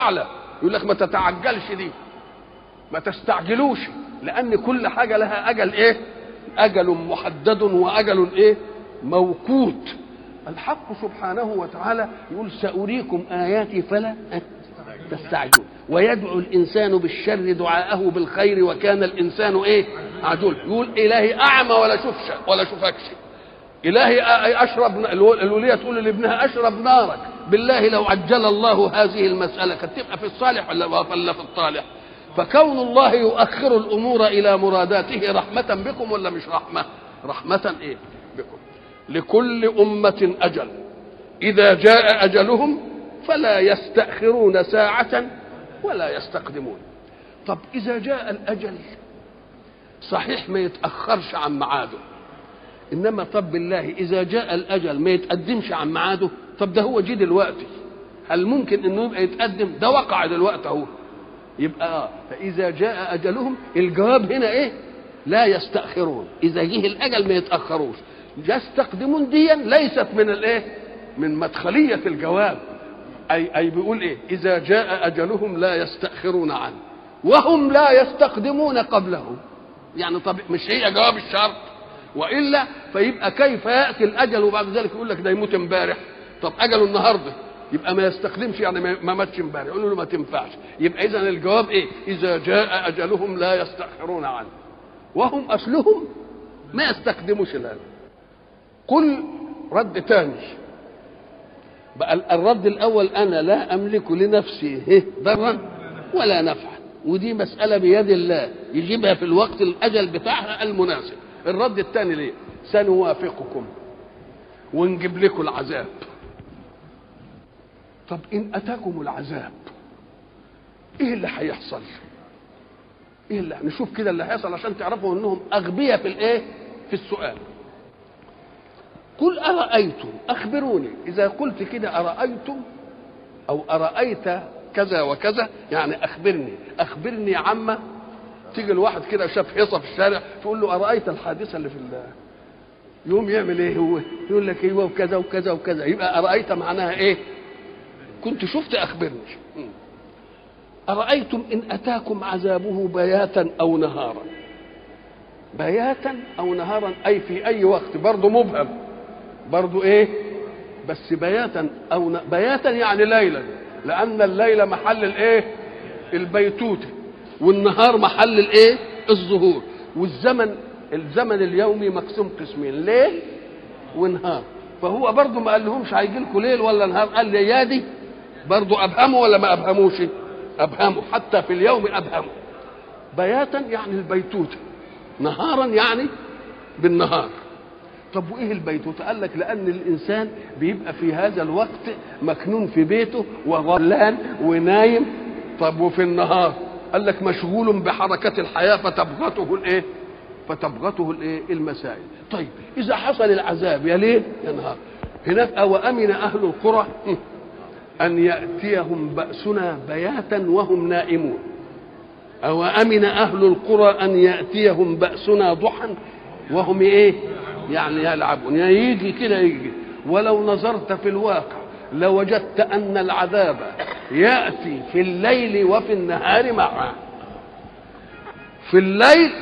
اعلى يقول لك ما تتعجلش دي ما تستعجلوش لان كل حاجه لها اجل ايه اجل محدد واجل ايه موقوت الحق سبحانه وتعالى يقول ساريكم اياتي فلا تستعجلون ويدعو الانسان بالشر دعاءه بالخير وكان الانسان ايه عجول يقول الهي اعمى ولا شوفش ولا شوفكش الهي اشرب الوليه تقول لابنها اشرب نارك بالله لو عجل الله هذه المساله كانت تبقى في الصالح ولا ولا في الطالح فكون الله يؤخر الامور الى مراداته رحمه بكم ولا مش رحمه رحمه ايه بكم لكل امه اجل اذا جاء اجلهم فلا يستاخرون ساعه ولا يستقدمون طب اذا جاء الاجل صحيح ما يتاخرش عن ميعاده انما طب بالله اذا جاء الاجل ما يتقدمش عن ميعاده طب ده هو جه دلوقتي هل ممكن انه يبقى يتقدم ده وقع دلوقتي اهو يبقى آه فاذا جاء اجلهم الجواب هنا ايه لا يستاخرون اذا جه الاجل ما يتاخروش يستقدمون ديا ليست من الايه من مدخليه الجواب اي اي بيقول ايه اذا جاء اجلهم لا يستاخرون عنه وهم لا يستقدمون قبله يعني طب مش هي جواب الشرط والا فيبقى كيف ياتي الاجل وبعد ذلك يقول لك ده يموت امبارح طب اجله النهارده يبقى ما يستخدمش يعني ما ماتش امبارح يقول له ما تنفعش يبقى اذا الجواب ايه اذا جاء اجلهم لا يستاخرون عنه وهم اصلهم ما يستخدموش الان قل رد تاني بقى الرد الاول انا لا املك لنفسي ضرا ولا نفعا ودي مساله بيد الله يجيبها في الوقت الاجل بتاعها المناسب الرد الثاني ليه سنوافقكم ونجيب لكم العذاب طب ان اتاكم العذاب ايه اللي هيحصل ايه اللي نشوف كده اللي هيحصل عشان تعرفوا انهم اغبياء في الايه في السؤال قل ارايتم اخبروني اذا قلت كده ارايتم او ارايت كذا وكذا يعني اخبرني اخبرني عما تيجي الواحد كده شاف حصه في الشارع تقول له ارايت الحادثه اللي في الله يقوم يعمل ايه هو يقول لك ايوه وكذا وكذا وكذا يبقى ارايت معناها ايه كنت شفت اخبرني ارايتم ان اتاكم عذابه بياتا او نهارا بياتا او نهارا اي في اي وقت برضه مبهم برضه ايه بس بياتا او ن... بياتا يعني ليلا لان الليل محل الايه البيتوته والنهار محل الايه الظهور والزمن الزمن اليومي مقسوم قسمين ليل ونهار فهو برضه ما قال لهمش هيجي لكم ليل ولا نهار قال لي يا دي برضه ابهموا ولا ما ابهموش ابهموا حتى في اليوم ابهموا بياتا يعني البيتوته نهارا يعني بالنهار طب وايه البيتوته قال لك لان الانسان بيبقى في هذا الوقت مكنون في بيته وغلان ونايم طب وفي النهار قال لك مشغول بحركة الحياة فتبغته الايه؟ فتبغته الايه؟ المسائل. طيب إذا حصل العذاب يا ليل يا نهار. هناك أو أمن أهل القرى أن يأتيهم بأسنا بياتا وهم نائمون. أو أمن أهل القرى أن يأتيهم بأسنا ضحى وهم إيه؟ يعني يلعبون يعني يجي كده يجي ولو نظرت في الواقع لوجدت أن العذاب يأتي في الليل وفي النهار معا في الليل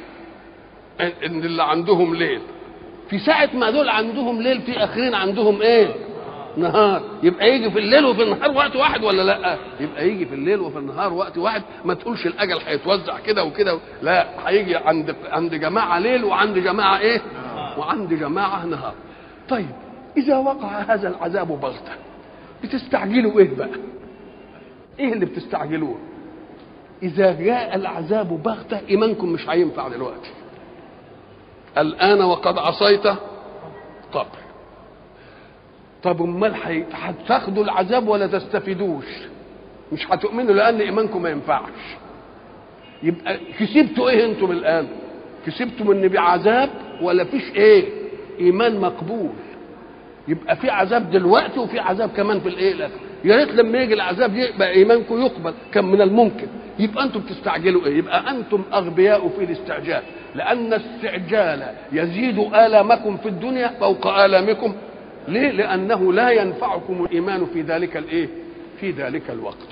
ان اللي عندهم ليل في ساعة ما دول عندهم ليل في آخرين عندهم ايه نهار يبقى يجي في الليل وفي النهار وقت واحد ولا لا يبقى يجي في الليل وفي النهار وقت واحد ما تقولش الاجل هيتوزع كده وكده لا هيجي عند عند جماعه ليل وعند جماعه ايه وعند جماعه نهار طيب اذا وقع هذا العذاب بغته بتستعجلوا ايه بقى ايه اللي بتستعجلوه اذا جاء العذاب بغته ايمانكم مش هينفع دلوقتي الان وقد عصيت قبل طب امال هتاخدوا العذاب ولا تستفيدوش مش هتؤمنوا لان ايمانكم ما ينفعش يبقى كسبتوا ايه انتم الان كسبتم ان بعذاب ولا فيش ايه ايمان مقبول يبقى في عذاب دلوقتي وفي عذاب كمان في الايه الاخر يا ريت لما يجي العذاب يبقى ايمانكم يقبل كان من الممكن يبقى انتم بتستعجلوا ايه يبقى انتم اغبياء في الاستعجال لان الاستعجال يزيد الامكم في الدنيا فوق الامكم ليه لانه لا ينفعكم الايمان في ذلك الايه في ذلك الوقت